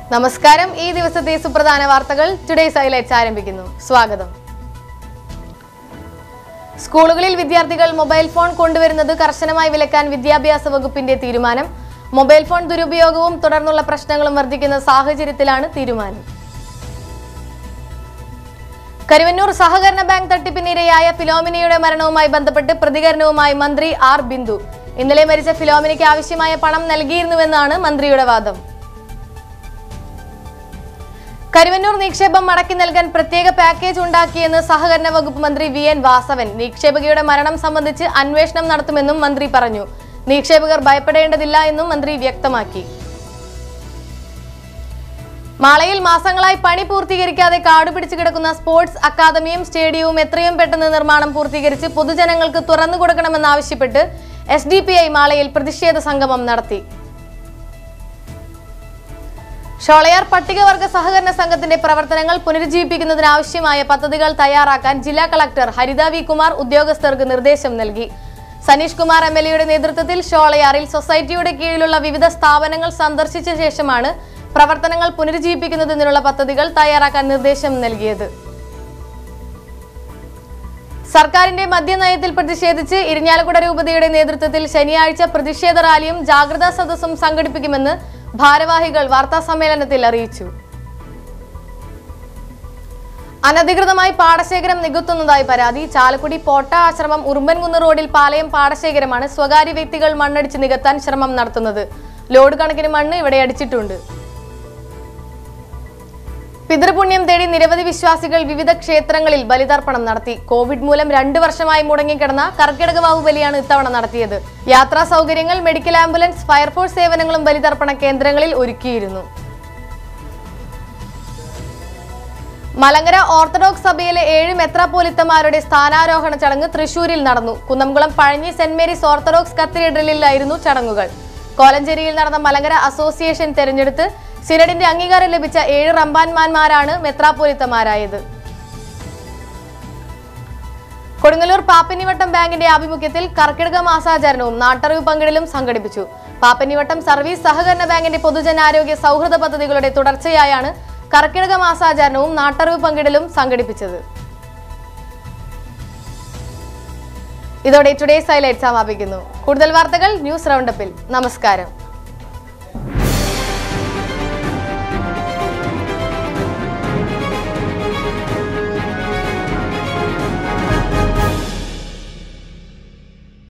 നമസ്കാരം ഈ ദിവസത്തെ സുപ്രധാന വാർത്തകൾ ടുഡേസ് ഹൈലൈറ്റ്സ് ആരംഭിക്കുന്നു സ്വാഗതം സ്കൂളുകളിൽ വിദ്യാർത്ഥികൾ മൊബൈൽ ഫോൺ കൊണ്ടുവരുന്നത് കർശനമായി വിലക്കാൻ വിദ്യാഭ്യാസ വകുപ്പിന്റെ തീരുമാനം മൊബൈൽ ഫോൺ ദുരുപയോഗവും തുടർന്നുള്ള പ്രശ്നങ്ങളും വർദ്ധിക്കുന്ന സാഹചര്യത്തിലാണ് തീരുമാനം കരുവന്നൂർ സഹകരണ ബാങ്ക് തട്ടിപ്പിനിരയായ ഫിലോമിനയുടെ മരണവുമായി ബന്ധപ്പെട്ട് പ്രതികരണവുമായി മന്ത്രി ആർ ബിന്ദു ഇന്നലെ മരിച്ച ഫിലോമിനയ്ക്ക് ആവശ്യമായ പണം നൽകിയിരുന്നുവെന്നാണ് മന്ത്രിയുടെ വാദം കരുവന്നൂർ നിക്ഷേപം മടക്കി നൽകാൻ പ്രത്യേക പാക്കേജ് ഉണ്ടാക്കിയെന്ന് സഹകരണ വകുപ്പ് മന്ത്രി വി എൻ വാസവൻ നിക്ഷേപകയുടെ മരണം സംബന്ധിച്ച് അന്വേഷണം നടത്തുമെന്നും മന്ത്രി പറഞ്ഞു നിക്ഷേപകർ ഭയപ്പെടേണ്ടതില്ല എന്നും മന്ത്രി വ്യക്തമാക്കി മാളയിൽ മാസങ്ങളായി പണി പൂർത്തീകരിക്കാതെ കാടുപിടിച്ചു കിടക്കുന്ന സ്പോർട്സ് അക്കാദമിയും സ്റ്റേഡിയവും എത്രയും പെട്ടെന്ന് നിർമ്മാണം പൂർത്തീകരിച്ച് പൊതുജനങ്ങൾക്ക് തുറന്നു കൊടുക്കണമെന്നാവശ്യപ്പെട്ട് എസ് ഡി പി ഐ മാളയിൽ പ്രതിഷേധ സംഗമം നടത്തി ഷോളയാർ പട്ടികവർഗ സഹകരണ സംഘത്തിന്റെ പ്രവർത്തനങ്ങൾ പുനരുജ്ജീവിപ്പിക്കുന്നതിനാവശ്യമായ പദ്ധതികൾ തയ്യാറാക്കാൻ ജില്ലാ കളക്ടർ ഹരിത വി കുമാർ ഉദ്യോഗസ്ഥർക്ക് നിർദ്ദേശം നൽകി സനീഷ് കുമാർ എം എൽ എയുടെ നേതൃത്വത്തിൽ ഷോളയാറിൽ സൊസൈറ്റിയുടെ കീഴിലുള്ള വിവിധ സ്ഥാപനങ്ങൾ സന്ദർശിച്ച ശേഷമാണ് പ്രവർത്തനങ്ങൾ പുനരുജ്ജീവിപ്പിക്കുന്നതിനുള്ള പദ്ധതികൾ തയ്യാറാക്കാൻ നിർദ്ദേശം നൽകിയത് സർക്കാരിന്റെ മദ്യനയത്തിൽ പ്രതിഷേധിച്ച് ഇരിഞ്ഞാലക്കുട രൂപതയുടെ നേതൃത്വത്തിൽ ശനിയാഴ്ച പ്രതിഷേധ റാലിയും ജാഗ്രതാ സദസ്സും സംഘടിപ്പിക്കുമെന്ന് ഭാരവാഹികൾ വാർത്താ സമ്മേളനത്തിൽ അറിയിച്ചു അനധികൃതമായി പാടശേഖരം നികത്തുന്നതായി പരാതി ചാലക്കുടി പോട്ട ആശ്രമം ഉറുമ്പൻകുന്ന് റോഡിൽ പാളയം പാടശേഖരമാണ് സ്വകാര്യ വ്യക്തികൾ മണ്ണടിച്ച് നികത്താൻ ശ്രമം നടത്തുന്നത് ലോഡ് കണക്കിന് മണ്ണ് ഇവിടെ അടിച്ചിട്ടുണ്ട് പിതൃപുണ്യം തേടി നിരവധി വിശ്വാസികൾ വിവിധ ക്ഷേത്രങ്ങളിൽ ബലിതർപ്പണം നടത്തി കോവിഡ് മൂലം രണ്ടു വർഷമായി മുടങ്ങിക്കിടന്ന കർക്കിടക വാവ് ബലിയാണ് ഇത്തവണ നടത്തിയത് യാത്രാ സൗകര്യങ്ങൾ മെഡിക്കൽ ആംബുലൻസ് ഫയർഫോഴ്സ് സേവനങ്ങളും ബലിതർപ്പണ കേന്ദ്രങ്ങളിൽ ഒരുക്കിയിരുന്നു മലങ്കര ഓർത്തഡോക്സ് സഭയിലെ ഏഴ് മെത്രാപ്പോലിത്തമാരുടെ സ്ഥാനാരോഹണ ചടങ്ങ് തൃശൂരിൽ നടന്നു Kunnamkulam Pazhanji saint Mary's orthodox കത്തീഡ്രലിലായിരുന്നു ചടങ്ങുകൾ കോലഞ്ചേരിയിൽ നടന്ന മലങ്കര അസോസിയേഷൻ തെരഞ്ഞെടുത്ത് സിനഡിന്റെ അംഗീകാരം ലഭിച്ച ഏഴ് റമ്പാൻമാന്മാരാണ് മെത്രാപ്പോലിത്തമാരായത് കൊടുങ്ങല്ലൂർ പാപ്പന്നിവട്ടം ബാങ്കിന്റെ ആഭിമുഖ്യത്തിൽ കർക്കിടക മാസാചരണവും നാട്ടറിവ് പങ്കിടലും സംഘടിപ്പിച്ചു പാപ്പന്നിവട്ടം സർവീസ് സഹകരണ ബാങ്കിന്റെ പൊതുജനാരോഗ്യ സൗഹൃദ പദ്ധതികളുടെ തുടർച്ചയായാണ് കർക്കിടക മാസാചരണവും നാട്ടറിവ് പങ്കിടലും സംഘടിപ്പിച്ചത് ഇതോടെ ടുഡേസ് ഹൈലൈറ്റ് സമാപിക്കുന്നു കൂടുതൽ വാർത്തകൾ ന്യൂസ് റൗണ്ടപ്പിൽ നമസ്കാരം